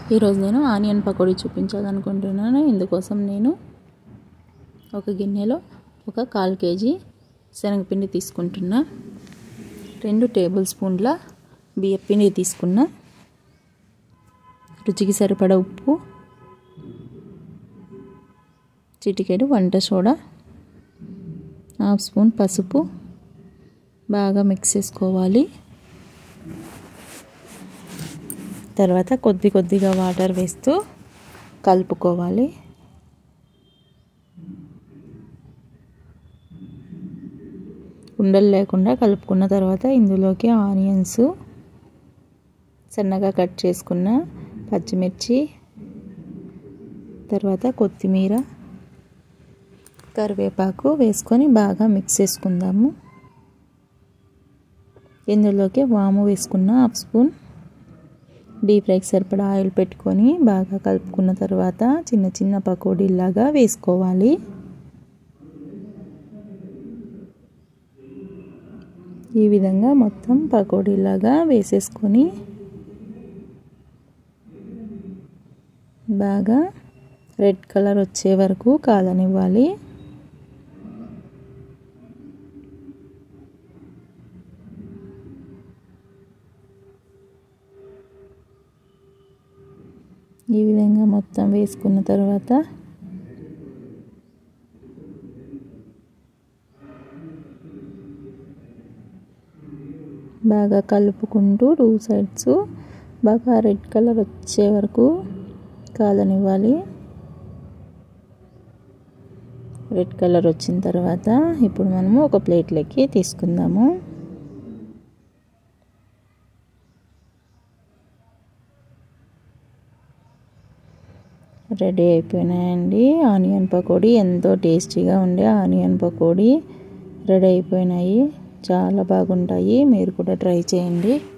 ఈరోజు నేను ఆనియన్ పకోడీ చూపించాలనుకుంటున్నాను ఇందుకోసం నేను ఒక గిన్నెలో ఒక కాల్ కేజీ శనగపిండి తీసుకుంటున్నా రెండు టేబుల్ స్పూన్ల బియ్యపిండి తీసుకున్నా రుచికి సరిపడ ఉప్పు చిటికెడు వంట సోడా హాఫ్ స్పూన్ పసుపు బాగా మిక్స్ చేసుకోవాలి తర్వాత కొద్ది కొద్దిగా వాటర్ వేస్తూ కలుపుకోవాలి ఉండలు లేకుండా కలుపుకున్న తర్వాత ఇందులోకి ఆనియన్స్ సన్నగా కట్ చేసుకున్న పచ్చిమిర్చి తర్వాత కొత్తిమీర కరివేపాకు వేసుకొని బాగా మిక్స్ చేసుకుందాము ఇందులోకి వాము వేసుకున్న హాఫ్ స్పూన్ డీప్ ఫ్రైకి సరిపడా ఆయిల్ పెట్టుకొని బాగా కలుపుకున్న తర్వాత చిన్న చిన్న పకోడీలాగా వేసుకోవాలి ఈ విధంగా మొత్తం పకోడీలాగా వేసేసుకొని బాగా రెడ్ కలర్ వచ్చే వరకు కాలనివ్వాలి ఈ విధంగా మొత్తం వేసుకున్న తర్వాత బాగా కలుపుకుంటూ టూ సైడ్స్ బాగా రెడ్ కలర్ వచ్చే వరకు కాలనివ్వాలి రెడ్ కలర్ వచ్చిన తర్వాత ఇప్పుడు మనము ఒక ప్లేట్లోకి తీసుకుందాము రెడీ అయిపోయినాయండి ఆనియన్ పకోడీ ఎంతో టేస్టీగా ఉండే ఆనియన్ పకోడీ రెడీ అయిపోయినాయి చాలా బాగుంటాయి మీరు కూడా ట్రై చేయండి